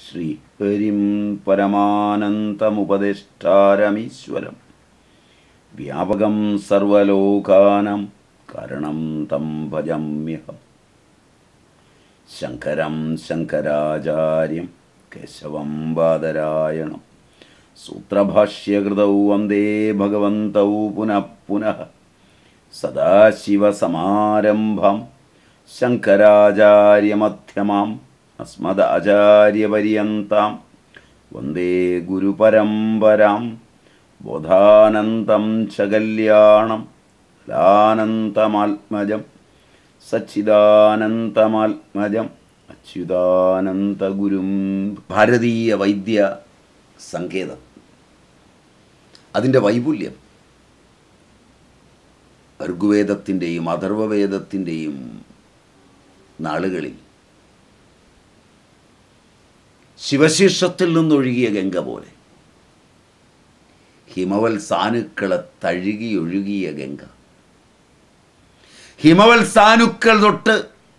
ശ്രീഹരിം പരമാനന്തമുപദേഷ്ടാരമീശ്വരം വ്യാപകം സർവലോകാനം കരണം തം ഭജമ്യഹം ശങ്കരം ശങ്കരാചാര്യം കേശവം ബാദരായണം സൂത്രഭാഷ്യകൃതൗ വന്ദേ ഭഗവന്തൗ പുനഃ പുനഃ സദാശിവസമാരംഭം ശങ്കരാചാര്യമധ്യമാം അസ്മദാചാര്യപര്യന്താം വന്ദേ ഗുരുപരമ്പരാം ബോധാനന്തം ച കല്യാണം ലാനന്തമാത്മജം സച്ചിദാനന്തമാത്മജം അച്യുതാനന്തഗുരും ഭാരതീയ വൈദ്യ സങ്കേതം അതിൻ്റെ വൈപുല്യം ഋഗ്വേദത്തിൻ്റെയും അഥർവവേദത്തിൻ്റെയും നാളുകളിൽ ശിവശീർഷത്തിൽ നിന്നൊഴുകിയ ഗംഗ പോലെ ഹിമവൽ സാനുക്കളെ തഴുകിയൊഴുകിയ ഗംഗ ഹിമവൽ സാനുക്കൾ തൊട്ട്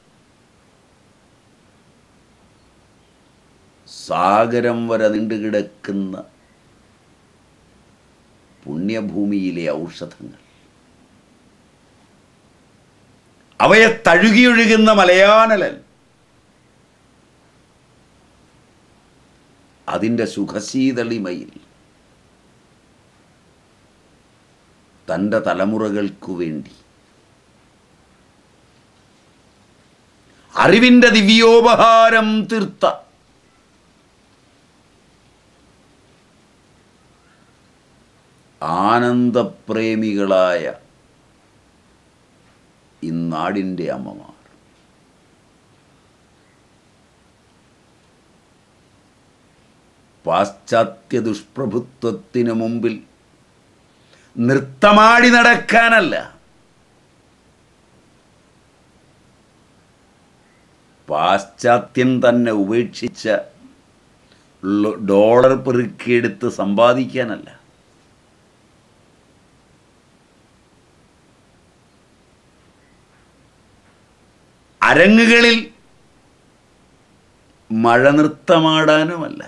സാഗരം വരെ നീണ്ടുകിടക്കുന്ന പുണ്യഭൂമിയിലെ ഔഷധങ്ങൾ അവയെ തഴുകിയൊഴുകുന്ന മലയാനലൻ അതിൻ്റെ സുഖശീതളിമയിൽ തൻ്റെ തലമുറകൾക്കു വേണ്ടി അറിവിൻ്റെ ദിവ്യോപഹാരം തീർത്ത ആനന്ദപ്രേമികളായ ഈ നാടിൻ്റെ അമ്മമാർ പാശ്ചാത്യ ദുഷ്പ്രഭുത്വത്തിനു മുമ്പിൽ നൃത്തമാടി നടക്കാനല്ല പാശ്ചാത്യം തന്നെ ഉപേക്ഷിച്ച ലോ- ഡോളർ പെറുക്കിയെടുത്ത് സമ്പാദിക്കാനല്ല അരങ്ങുകളിൽ മഴ നൃത്തമാടാനുമല്ല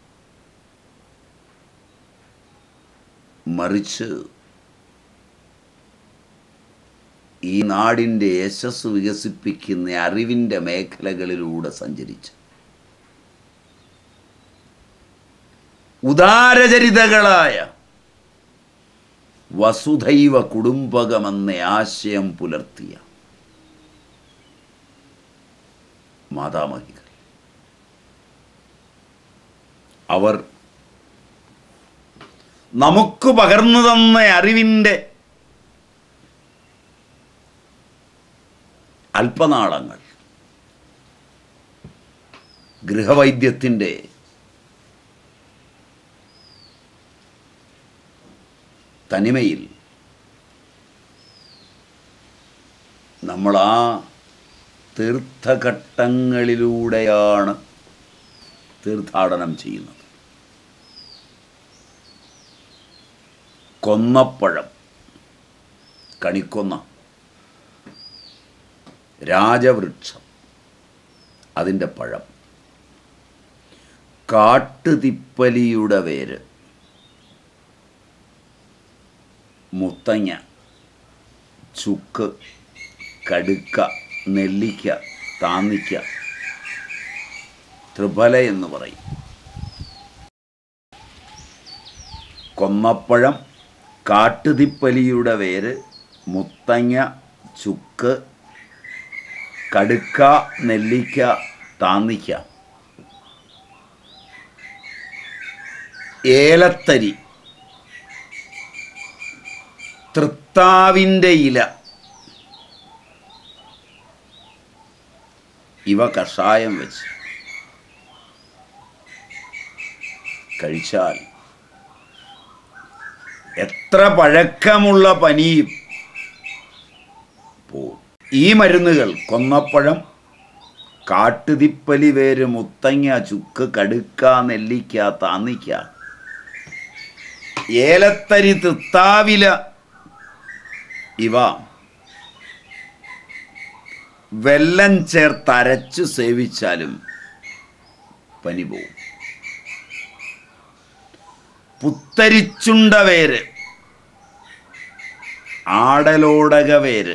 മറിച്ച് ഈ നാടിൻ്റെ യശസ് വികസിപ്പിക്കുന്ന അറിവിൻ്റെ മേഖലകളിലൂടെ സഞ്ചരിച്ച് ഉദാരചരിതകളായ വസുധൈവ കുടുംബകമെന്ന ആശയം പുലർത്തിയ മാതാമഹികൾ അവർ നമുക്ക് പകർന്നു തന്ന അറിവിൻ്റെ അല്പനാളങ്ങൾ ഗൃഹവൈദ്യത്തിൻ്റെ തനിമയിൽ നമ്മൾ ആ തീർത്ഥഘട്ടങ്ങളിലൂടെയാണ് തീർത്ഥാടനം ചെയ്യുന്നത് കൊന്നപ്പഴം കണിക്കൊന്ന രാജവൃക്ഷം അതിൻ്റെ പഴം കാട്ടുതിപ്പലിയുടെ വേര് മുത്തങ്ങ ചുക്ക് കടുക്ക നെല്ലിക്ക താന്നിക്ക ത്രിഫല എന്ന് പറയും കൊന്നപ്പഴം കാട്ടുതിപ്പലിയുടെ വേര് മുത്തങ്ങ ചുക്ക് കടുക്ക നെല്ലിക്ക താന്നിക്ക ഏലത്തരി തൃത്താവിൻ്റെ ഇല ഇവ കഷായം വെച്ച് കഴിച്ചാൽ എത്ര പഴക്കമുള്ള പനിയും പോവും ഈ മരുന്നുകൾ കൊന്നപ്പഴം കാട്ടുതിപ്പലി വേര് മുത്തങ്ങ ചുക്ക് കടുക്ക നെല്ലിക്ക താന്നിക്ക ഏലത്തരി തൃത്താവില ഇവ വെല്ലം ചേർത്തരച്ചു സേവിച്ചാലും പനി പോവും പുത്തരിച്ചുണ്ട വേര് ആടലോടക വേര്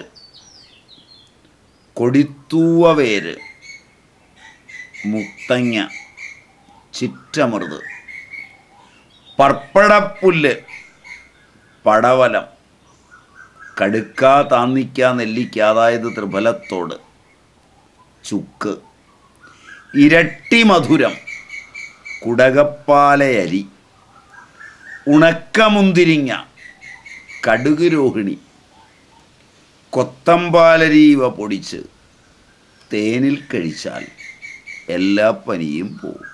കൊടിത്തൂവ വേര് മുത്തങ്ങ ചിറ്റമൃത് പർപ്പടപ്പുല്ല് പടവലം കടുക്ക താന്നിക്ക നെല്ലിക്ക അതായത് ത്രിഫലത്തോട് ചുക്ക് ഇരട്ടി മധുരം കുടകപ്പാലയരി ഉണക്കമുന്തിരിങ്ങ കടുക് രോഹിണി കൊത്തമ്പാലരി ഇവ പൊടിച്ച് തേനിൽ കഴിച്ചാൽ എല്ലാ പനിയും പോവും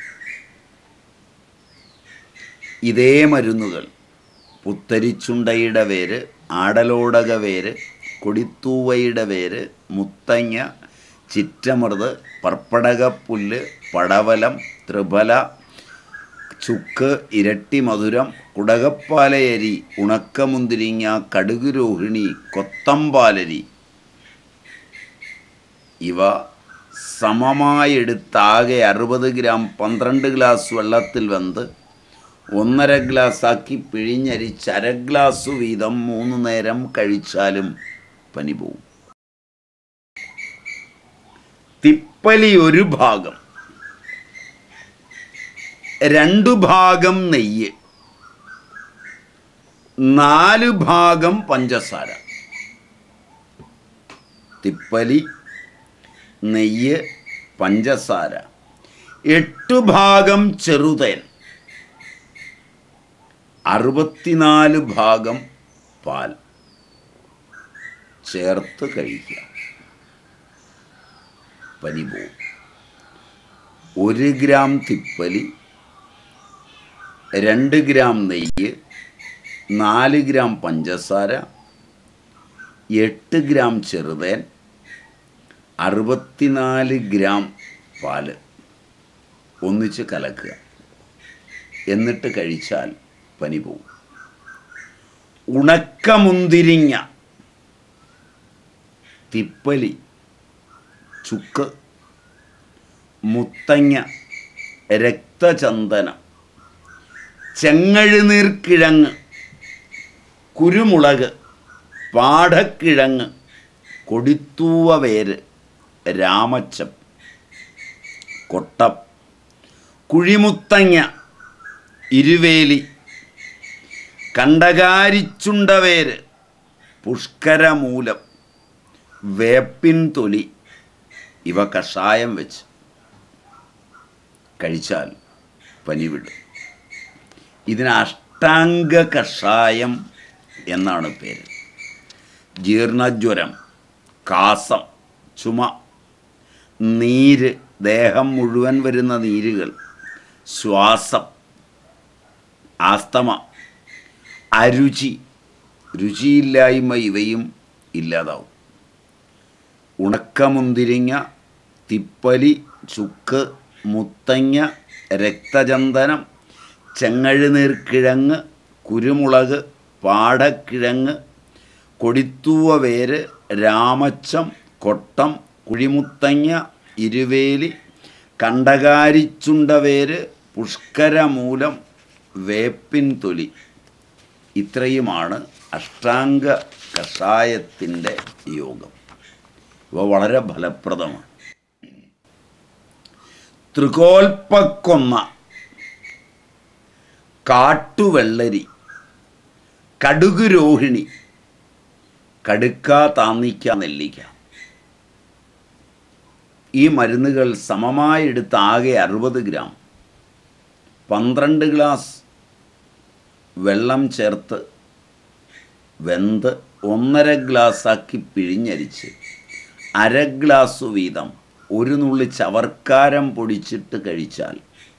ഇതേ മരുന്നുകൾ പുത്തരിച്ചുണ്ടയുടെ വേര് ആടലോടക വേര് കൊടിത്തൂവയുടെ വേര് മുത്തങ്ങ ചിറ്റമൃത് പർപ്പടകപ്പുല്ല് പടവലം ത്രിഫല ചുക്ക് ഇരട്ടി മധുരം കുടകപ്പാലയരി ഉണക്കമുന്തിരിങ്ങ കടുക് രോഹിണി കൊത്തമ്പാലരി ഇവ സമമായെടുത്താകെ അറുപത് ഗ്രാം പന്ത്രണ്ട് ഗ്ലാസ് വെള്ളത്തിൽ വെന്ത് ഒന്നര ഗ്ലാസ് ആക്കി പിഴിഞ്ഞരിച്ച് അര ഗ്ലാസ് വീതം മൂന്ന് നേരം കഴിച്ചാലും പനി പോവും തിപ്പലി ഒരു ഭാഗം രണ്ടു ഭാഗം നെയ്യ് നാല് ഭാഗം പഞ്ചസാര തിപ്പലി നെയ്യ് പഞ്ചസാര എട്ടു ഭാഗം ചെറുതേൻ അറുപത്തിനാല് ഭാഗം പാൽ ചേർത്ത് കഴിക്കുക പനി പോവും ഒരു ഗ്രാം തിപ്പലി രണ്ട് ഗ്രാം നെയ്യ് നാല് ഗ്രാം പഞ്ചസാര എട്ട് ഗ്രാം ചെറുതേൻ അറുപത്തിനാല് ഗ്രാം പാല് ഒന്നിച്ച് കലക്കുക എന്നിട്ട് കഴിച്ചാൽ പനി പോവും ഉണക്കമുന്തിരിങ്ങ തിപ്പലി ചുക്ക് മുത്തങ്ങ രക്തചന്ദനം ചെങ്ങഴുനീർക്കിഴങ്ങ് കുരുമുളക് പാടക്കിഴങ്ങ് കൊടിത്തൂവ വേര് രാമച്ചം കൊട്ടം കുഴിമുത്തങ്ങ ഇരുവേലി കണ്ടകാരിച്ചുണ്ടവേര് പുഷ്കരമൂലം വേപ്പിൻ തൊലി ഇവ കഷായം വെച്ച് കഴിച്ചാൽ പനി വിടും ഇതിന് അഷ്ടാംഗ കഷായം എന്നാണ് പേര് ജീർണജ്വരം കാസം ചുമ നീര് ദേഹം മുഴുവൻ വരുന്ന നീരുകൾ ശ്വാസം ആസ്തമ അരുചി രുചിയില്ലായ്മ ഇവയും ഇല്ലാതാവും ഉണക്കമുന്തിരിങ്ങ തിപ്പലി ചുക്ക് മുത്തങ്ങ രക്തചന്ദനം ചെങ്ങഴുനീർക്കിഴങ്ങ് കുരുമുളക് പാടക്കിഴങ്ങ് കൊടിത്തൂവ വേര് രാമച്ചം കൊട്ടം കുഴിമുത്തങ്ങ ഇരുവേലി കണ്ടകാരിച്ചുണ്ടവേര് പുഷ്കരമൂലം വേപ്പിൻ തൊലി ഇത്രയുമാണ് അഷ്ടാംഗ കഷായത്തിൻ്റെ യോഗം ഇവ വളരെ ഫലപ്രദമാണ് ത്രികോൽപ്പക്കൊന്ന കാട്ടുവെള്ളരി കടുക് രോഹിണി കടുക്ക താന്നിക്ക നെല്ലിക്ക ഈ മരുന്നുകൾ സമമായി എടുത്ത് ആകെ അറുപത് ഗ്രാം പന്ത്രണ്ട് ഗ്ലാസ് വെള്ളം ചേർത്ത് വെന്ത് ഒന്നര ഗ്ലാസ്സാക്കി പിഴിഞ്ഞരിച്ച് അര ഗ്ലാസ് വീതം ഒരു നുള്ളി ചവർക്കാരം പൊടിച്ചിട്ട് കഴിച്ചാൽ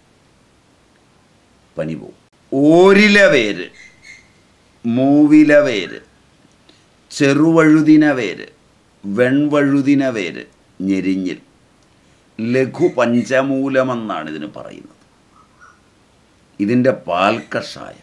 പനി പോവും ഓരില വേര് മൂവില വേര് ചെറുവഴുതിന വേര് വെൺവഴുതിന വേര് ഞെരിഞ്ഞിൽ ലഘു പഞ്ചമൂലമെന്നാണ് ഇതിന് പറയുന്നത് ഇതിൻ്റെ പാൽ കഷായം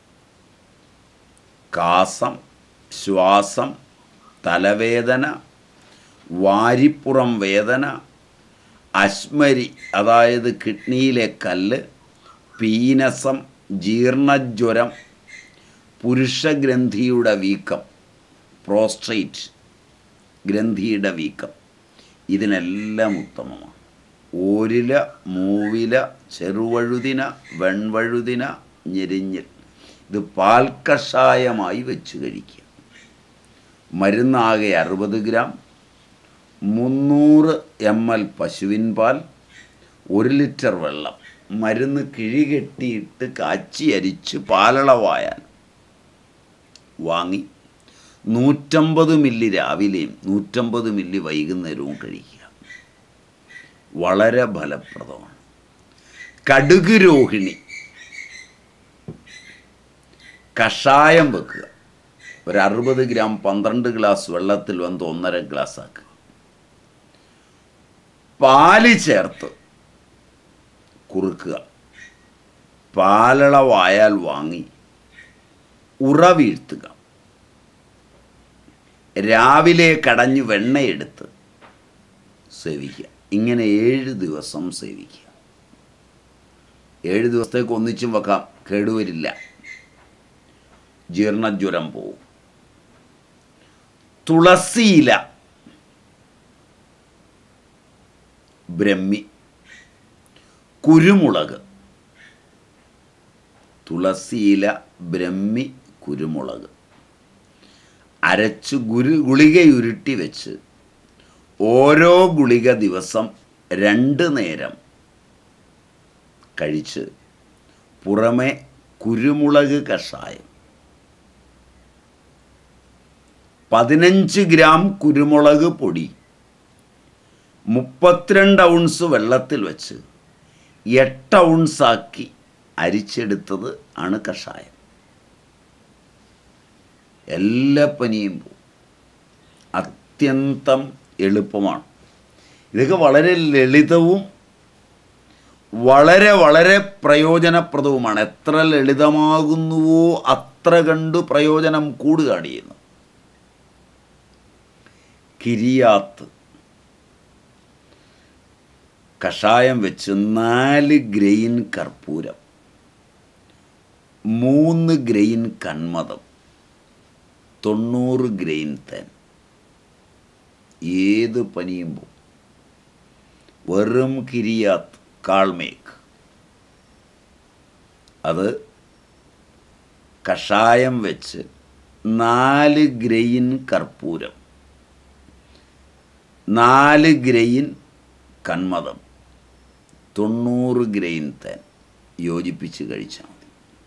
കാസം ശ്വാസം തലവേദന വാരിപ്പുറം വേദന അശ്മരി അതായത് കിഡ്നിയിലെ കല്ല് പീനസം ജീർണജ്വരം പുരുഷഗ്രന്ഥിയുടെ വീക്കം പ്രോസ്ട്രേറ്റ് ഗ്രന്ഥിയുടെ വീക്കം ഇതിനെല്ലാം ഉത്തമമാണ് ഓരില മൂവില ചെറുവഴുതിന വെൺവഴുതിന ഞെരിഞ്ഞിൽ ഇത് പാൽക്കഷായമായി വെച്ച് കഴിക്കുക മരുന്നാകെ അറുപത് ഗ്രാം മുന്നൂറ് എം എൽ പശുവിൻ പാൽ ഒരു ലിറ്റർ വെള്ളം മരുന്ന് കിഴികെട്ടിയിട്ട് കാച്ചി അരിച്ച് പാലളവായാൽ വാങ്ങി നൂറ്റമ്പത് മില്ലി രാവിലെയും നൂറ്റമ്പത് മില്ലി വൈകുന്നേരവും കഴിക്കുക വളരെ ഫലപ്രദമാണ് കടുക് രോഹിണി കഷായം വെക്കുക ഒരു അറുപത് ഗ്രാം പന്ത്രണ്ട് ഗ്ലാസ് വെള്ളത്തിൽ വന്ന് ഒന്നര ഗ്ലാസ് ആക്കുക പാല് ചേർത്ത് കുറുക്കുക പാലളവായാൽ വാങ്ങി ഉറ വീഴ്ത്തുക രാവിലെ കടഞ്ഞ് വെണ്ണയെടുത്ത് സേവിക്കുക ഇങ്ങനെ ഏഴ് ദിവസം സേവിക്കുക ഏഴ് ദിവസത്തേക്ക് ഒന്നിച്ചും വെക്കാം കേടുവരില്ല ജീർണജ്വരം പോവും തുളസിയില ബ്രഹ്മി കുരുമുളക് തുളസിയില ബ്രഹ്മി കുരുമുളക് അരച്ച് ഗുരു ഗുളികയുരുട്ടി വെച്ച് ഓരോ ഗുളിക ദിവസം രണ്ട് നേരം കഴിച്ച് പുറമെ കുരുമുളക് കഷായം പതിനഞ്ച് ഗ്രാം കുരുമുളക് പൊടി മുപ്പത്തിരണ്ട് ഔൺസ് വെള്ളത്തിൽ വെച്ച് എട്ട് ഔൺസാക്കി അരിച്ചെടുത്തത് ആണ് കഷായം എല്ലാ പനിയും പോവും അത്യന്തം എളുപ്പമാണ് ഇതൊക്കെ വളരെ ലളിതവും വളരെ വളരെ പ്രയോജനപ്രദവുമാണ് എത്ര ലളിതമാകുന്നുവോ അത്ര കണ്ട് പ്രയോജനം കൂടുകയാണ് ചെയ്യുന്നത് കിരിയാത്ത് കഷായം വെച്ച് നാല് ഗ്രെയിൻ കർപ്പൂരം മൂന്ന് ഗ്രെയിൻ കന്മതം തൊണ്ണൂറ് ഗ്രെയിൻ തേൻ ഏത് പനിയും പോവും വെറും കിരിയാത്ത് കാൾമേക്ക് അത് കഷായം വെച്ച് നാല് ഗ്രെയിൻ കർപ്പൂരം നാല് ഗ്രെയിൻ കന്മതം തൊണ്ണൂറ് ഗ്രെയിൻ തേൻ യോജിപ്പിച്ച് കഴിച്ചാൽ മതി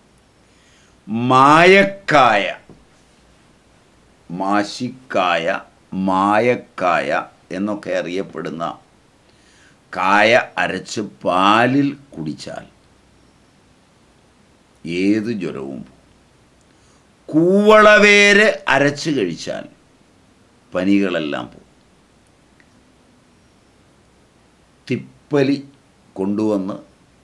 മായക്കായ മാശിക്കായ മായക്കായ എന്നൊക്കെ അറിയപ്പെടുന്ന കായ അരച്ച് പാലിൽ കുടിച്ചാൽ ഏത് ജ്വരവും പോവും. കൂവളവേര് അരച്ച് കഴിച്ചാൽ പനികളെല്ലാം പോകും തിപ്പലി കൊണ്ടുവന്ന്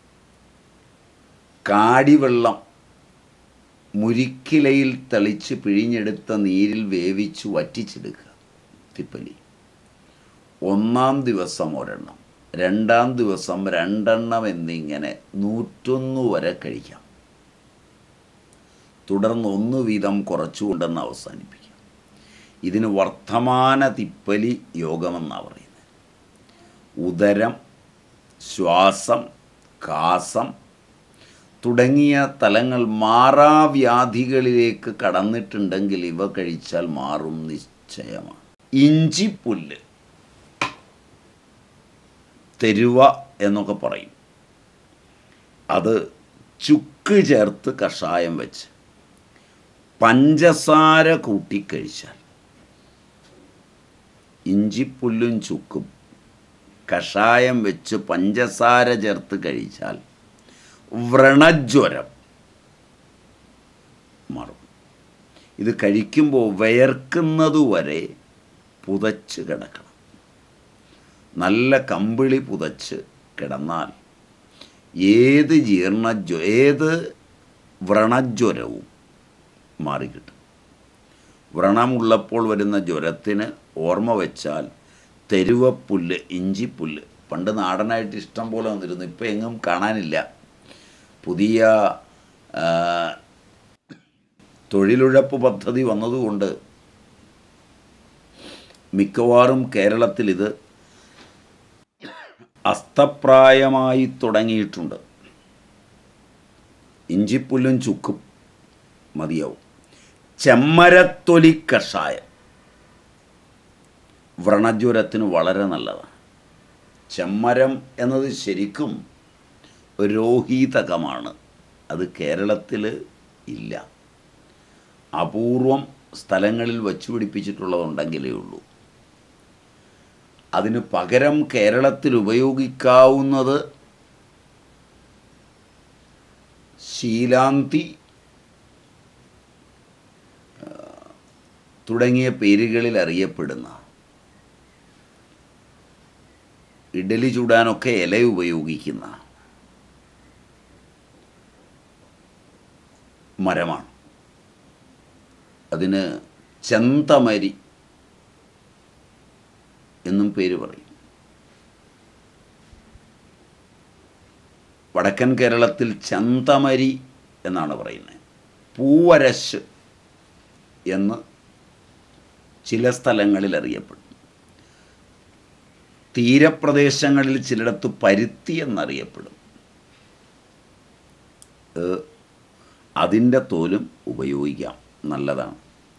കാടിവെള്ളം മുരിക്കിലയിൽ തളിച്ച് പിഴിഞ്ഞെടുത്ത നീരിൽ വേവിച്ച് വറ്റിച്ചെടുക്കുക തിപ്പലി ഒന്നാം ദിവസം ഒരെണ്ണം രണ്ടാം ദിവസം രണ്ടെണ്ണം എന്നിങ്ങനെ നൂറ്റൊന്ന് വരെ കഴിക്കാം തുടർന്ന് ഒന്ന് വീതം കുറച്ചുകൊണ്ടെന്ന് അവസാനിപ്പിക്കാം ഇതിന് വർത്തമാന തിപ്പലി യോഗമെന്നാണ് പറയുന്നത് ഉദരം ശ്വാസം കാസം തുടങ്ങിയ തലങ്ങൾ മാറാവ്യാധികളിലേക്ക് കടന്നിട്ടുണ്ടെങ്കിൽ ഇവ കഴിച്ചാൽ മാറും നിശ്ചയമാണ് ഇഞ്ചിപ്പുല്ല് തെരുവ എന്നൊക്കെ പറയും അത് ചുക്ക് ചേർത്ത് കഷായം വെച്ച് പഞ്ചസാര കൂട്ടിക്കഴിച്ചാൽ ഇഞ്ചിപ്പുല്ലും ചുക്കും കഷായം വെച്ച് പഞ്ചസാര ചേർത്ത് കഴിച്ചാൽ വ്രണജ്വരം മാറും ഇത് കഴിക്കുമ്പോൾ വിയർക്കുന്നതുവരെ പുതച്ച് കിടക്കണം നല്ല കമ്പിളി പുതച്ച് കിടന്നാൽ ഏത് ജീർണജ്വ ഏത് വ്രണജ്വരവും മാറിക്കിട്ടും വ്രണമുള്ളപ്പോൾ വരുന്ന ജ്വരത്തിന് ഓർമ്മ വെച്ചാൽ തെരുവപ്പുല്ല് ഇഞ്ചിപ്പുല്ല് പണ്ട് നാടനായിട്ട് ഇഷ്ടം പോലെ വന്നിരുന്നു ഇപ്പം എങ്ങും കാണാനില്ല പുതിയ ആ, തൊഴിലുഴപ്പ് പദ്ധതി വന്നതുകൊണ്ട് മിക്കവാറും കേരളത്തിൽ ഇത് അസ്തപ്രായമായി തുടങ്ങിയിട്ടുണ്ട് ഇഞ്ചിപ്പുല്ലും ചുക്കും മതിയാവും ചെമ്മരത്തൊലി കഷായം വ്രണജ്വരത്തിന് വളരെ നല്ലതാണ് ചെമ്മരം എന്നത് ശരിക്കും രോഹിതകമാണ് അത് കേരളത്തിൽ ഇല്ല അപൂർവം സ്ഥലങ്ങളിൽ വച്ചു പിടിപ്പിച്ചിട്ടുള്ളതുണ്ടെങ്കിലേ ഉള്ളൂ അതിന് പകരം കേരളത്തിൽ ഉപയോഗിക്കാവുന്നത് ശീലാന്തി ആ, തുടങ്ങിയ പേരുകളിൽ അറിയപ്പെടുന്ന ഇഡലി ചൂടാനൊക്കെ ഇല ഉപയോഗിക്കുന്ന മരമാണ് അതിന് ചെന്തമരി എന്നും പേര് പറയും വടക്കൻ കേരളത്തിൽ ചന്തമരി എന്നാണ് പറയുന്നത് പൂവരശ് എന്ന് ചില സ്ഥലങ്ങളിൽ അറിയപ്പെടും തീരപ്രദേശങ്ങളിൽ ചിലയിടത്ത് പരുത്തി എന്നറിയപ്പെടും ഏ, അതിൻ്റെ തോലും ഉപയോഗിക്കാം നല്ലതാണ്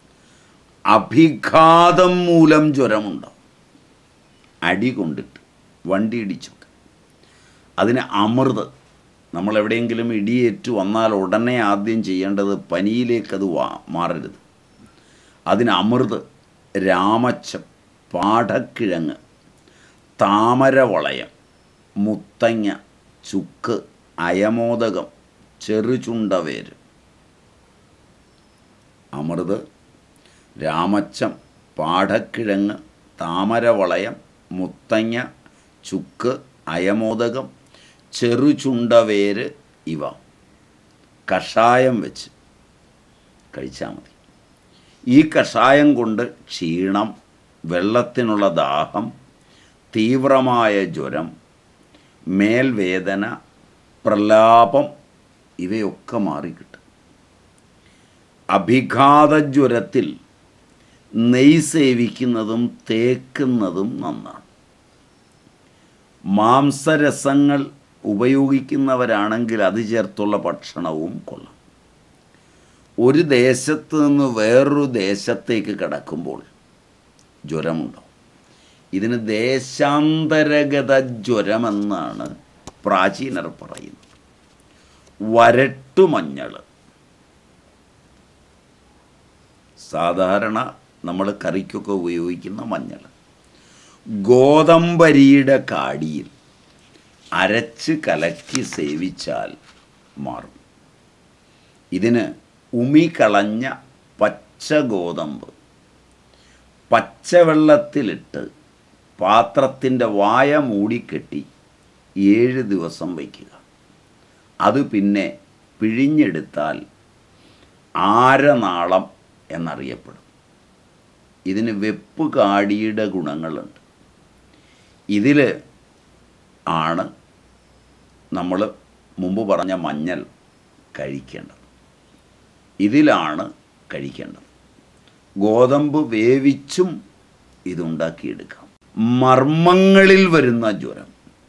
അഭിഘാതം മൂലം ജ്വരമുണ്ടാവും അടി കൊണ്ടിട്ട് വണ്ടി ഇടിച്ചൊക്കെ അതിന് അമൃത് നമ്മൾ എവിടെയെങ്കിലും ഇടിയേറ്റ് വന്നാൽ ഉടനെ ആദ്യം ചെയ്യേണ്ടത് പനിയിലേക്ക് അത് വാ മാറരുത് അതിന് അമൃത് രാമച്ചം പാടക്കിഴങ്ങ് താമരവളയം മുത്തങ്ങ ചുക്ക് അയമോദകം ചെറുചുണ്ടവേര് അമൃത് രാമച്ചം പാടക്കിഴങ്ങ് താമരവളയം മുത്തങ്ങ ചുക്ക് അയമോദകം ചെറുചുണ്ടവേര് ഇവ കഷായം വെച്ച് കഴിച്ചാൽ മതി ഈ കഷായം കൊണ്ട് ക്ഷീണം വെള്ളത്തിനുള്ള ദാഹം തീവ്രമായ ജ്വരം മേൽവേദന പ്രലാപം ഇവയൊക്കെ മാറിക്കിട്ടും അഭിഘാതജ്വരത്തിൽ നെയ് സേവിക്കുന്നതും തേക്കുന്നതും നന്നാണ് മാംസരസങ്ങൾ ഉപയോഗിക്കുന്നവരാണെങ്കിൽ അത് ചേർത്തുള്ള ഭക്ഷണവും കൊള്ളാം ഒരു ദേശത്ത് നിന്ന് വേറൊരു ദേശത്തേക്ക് കടക്കുമ്പോൾ ജ്വരമുണ്ടാവും ഇതിന് ദേശാന്തരഗത ജ്വരമെന്നാണ് പ്രാചീനർ പറയുന്നത് വരട്ടുമഞ്ഞൾ സാധാരണ നമ്മൾ കറിക്കൊക്കെ ഉപയോഗിക്കുന്ന മഞ്ഞൾ ഗോതമ്പരിയുടെ കാടിയിൽ അരച്ച് കലക്കി സേവിച്ചാൽ മാറും ഇതിന് ഉമി കളഞ്ഞ പച്ച ഗോതമ്പ് പച്ചവെള്ളത്തിലിട്ട് പാത്രത്തിൻ്റെ വായ മൂടിക്കെട്ടി ഏഴ് ദിവസം വയ്ക്കുക അത് പിന്നെ പിഴിഞ്ഞെടുത്താൽ ആരനാളം എന്നറിയപ്പെടും ഇതിന് വെപ്പ് കാടിയുടെ ഗുണങ്ങളുണ്ട് ഇതിൽ ആണ് നമ്മൾ മുമ്പ് പറഞ്ഞ മഞ്ഞൾ കഴിക്കേണ്ടത് ഇതിലാണ് കഴിക്കേണ്ടത് ഗോതമ്പ് വേവിച്ചും ഇതുണ്ടാക്കിയെടുക്കാം മർമ്മങ്ങളിൽ വരുന്ന ജ്വരം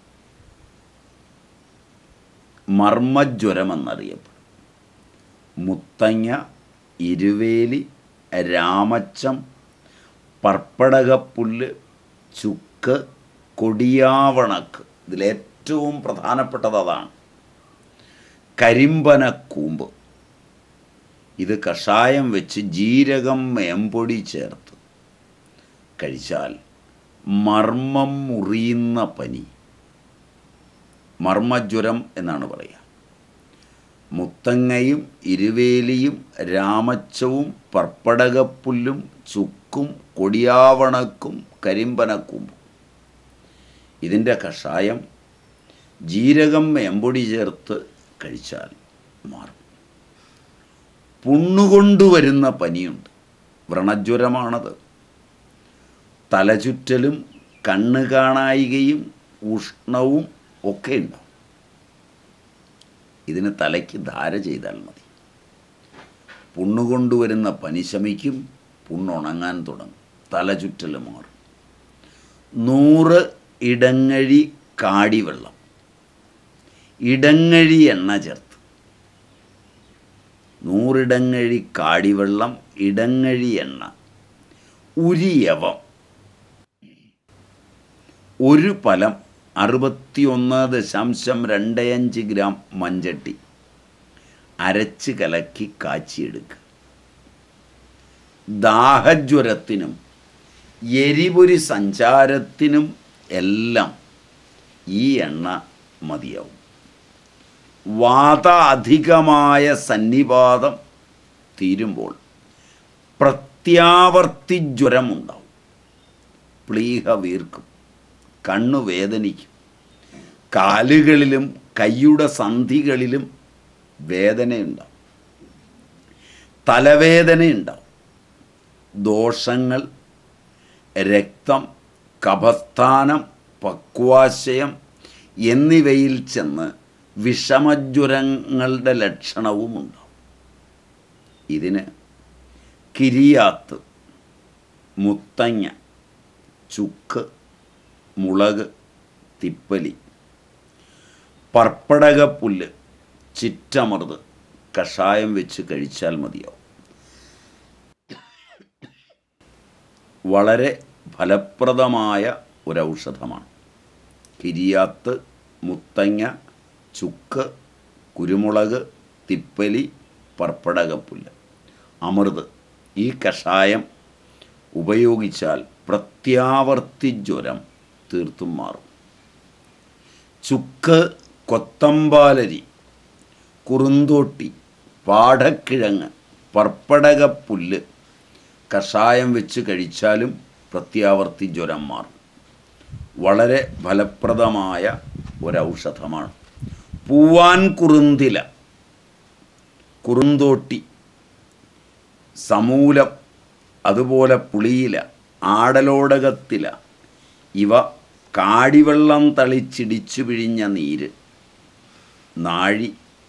മർമ്മജ്വരം എന്നറിയപ്പെടും മുത്തങ്ങ ഇരുവേലി രാമച്ചം പർപ്പടകപ്പുല്ല് ചുക്ക് കൊടിയാവണക്ക് ഇതിലേറ്റവും പ്രധാനപ്പെട്ടത് അതാണ് കരിമ്പനക്കൂമ്പ് ഇത് കഷായം വെച്ച് ജീരകം മേമ്പൊടി ചേർത്ത് കഴിച്ചാൽ മർമ്മം മുറിയുന്ന പനി മർമ്മജ്വരം എന്നാണ് പറയുക മുത്തങ്ങയും ഇരുവേലിയും രാമച്ചവും പർപ്പടകപ്പുല്ലും ചുക്കും കൊടിയാവണക്കും കരിമ്പനക്കൂമ്പും ഇതിൻ്റെ കഷായം ജീരകം മേമ്പൊടി ചേർത്ത് കഴിച്ചാൽ മാറും പുണ്ണുകൊണ്ടുവരുന്ന പനിയുണ്ട് വ്രണജ്വരമാണത് തലചുറ്റലും കണ്ണ് കാണായികയും ഉഷ്ണവും ഒക്കെ ഉണ്ടാവും ഇതിന് തലയ്ക്ക് ധാര ചെയ്താൽ മതി പുണ്ണുകൊണ്ടുവരുന്ന പനി ശമിക്കും പുണ്ണുണങ്ങാൻ തുടങ്ങും തല ചുറ്റൽ മാറും നൂറ് ഇടങ്ങഴി കാടിവെള്ളം ഇടങ്ങഴി എണ്ണ ചേർത്ത് നൂറിടങ്ങഴി കാടിവെള്ളം ഇടങ്ങഴി എണ്ണ ഉരിയവം ഒരു ഫലം അറുപത്തിയൊന്ന് ദശാംശം രണ്ട് അഞ്ച് ഗ്രാം മഞ്ചട്ടി അരച്ച് കലക്കി കാച്ചിയെടുക്കുക ദാഹജ്വരത്തിനും എരിപൊരി സഞ്ചാരത്തിനും എല്ലാം ഈ എണ്ണ മതിയാവും വാത അധികമായ സന്നിപാതം തീരുമ്പോൾ പ്രത്യാവർത്തി ജ്വരമുണ്ടാവും പ്ലീഹ വീർക്കും കണ്ണു വേദനിക്കും കാലുകളിലും കൈയുടെ സന്ധികളിലും വേദനയുണ്ടാവും തലവേദനയുണ്ടാവും ദോഷങ്ങൾ രക്തം കഫസ്ഥാനം പക്വാശയം എന്നിവയിൽ ചെന്ന് വിഷമജ്വരങ്ങളുടെ ലക്ഷണവുമുണ്ടാവും ഇതിന് കിരിയാത്ത് മുത്തങ്ങ ചുക്ക് മുളക് തിപ്പലി പർപ്പടകപ്പുല്ല് ചിറ്റമൃത് കഷായം വെച്ച് കഴിച്ചാൽ മതിയാവും വളരെ ഫലപ്രദമായ ഒരൗഷധമാണ് കിരിയാത്ത് മുത്തങ്ങ ചുക്ക് കുരുമുളക് തിപ്പലി പർപ്പടകപ്പുല്ല് അമൃത് ഈ കഷായം ഉപയോഗിച്ചാൽ പ്രത്യാവർത്തി ജ്വരം തീർത്തും മാറും ചുക്ക് കൊത്തമ്പാലരി കുറുന്തോട്ടി പാടക്കിഴങ്ങ് പർപ്പടകപ്പുല്ല് കഷായം വെച്ച് കഴിച്ചാലും പ്രത്യാവർത്തി ജ്വരം മാറും വളരെ ഫലപ്രദമായ ഒരൗഷധമാണ് പൂവാൻ കുറുന്തില കുറുന്തോട്ടി സമൂലം അതുപോലെ പുളിയില ആടലോടകത്തില ഇവ കാടിവെള്ളം തളിച്ചിടിച്ചു പിഴിഞ്ഞ നീര് നാഴി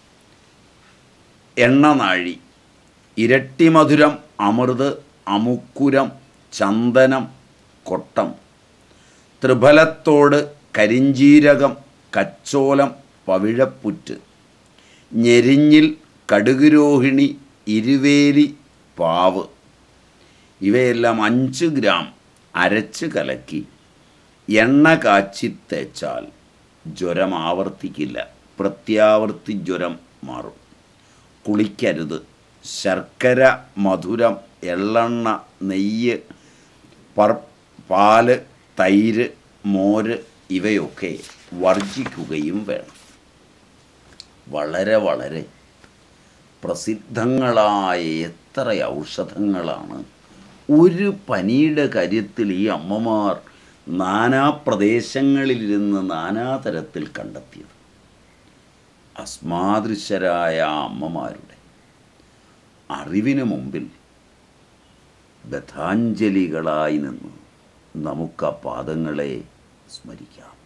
എണ്ണനാഴി ഇരട്ടി മധുരം അമൃത് അമുക്കുരം ചന്ദനം കൊട്ടം ത്രിഫലത്തോട് കരിഞ്ചീരകം കച്ചോലം പവിഴപ്പുറ്റ് ഞെരിഞ്ഞിൽ കടുകുരോഹിണി ഇരുവേലി പാവ് ഇവയെല്ലാം അഞ്ച് ഗ്രാം അരച്ച് കലക്കി എണ്ണ കാച്ചി തേച്ചാൽ ജ്വരം ആവർത്തിക്കില്ല പ്രത്യാവർത്തി ജ്വരം മാറും കുളിക്കരുത് ശർക്കര മധുരം എള്ളെണ്ണ നെയ്യ് പർ പാല് തൈര് മോര് ഇവയൊക്കെ വർജിക്കുകയും വേണം വളരെ വളരെ പ്രസിദ്ധങ്ങളായ എത്ര ഔഷധങ്ങളാണ് ഒരു പനിയുടെ കാര്യത്തിൽ ഈ അമ്മമാർ നാനാ പ്രദേശങ്ങളിലിരുന്ന് നാനാതരത്തിൽ കണ്ടെത്തിയത് അസ്മാദൃശരായ ആ അമ്മമാരുടെ അറിവിന് മുമ്പിൽ ബഥാഞ്ജലികളായി നിന്ന് നമുക്ക് ആ പാദങ്ങളെ സ്മരിക്കാം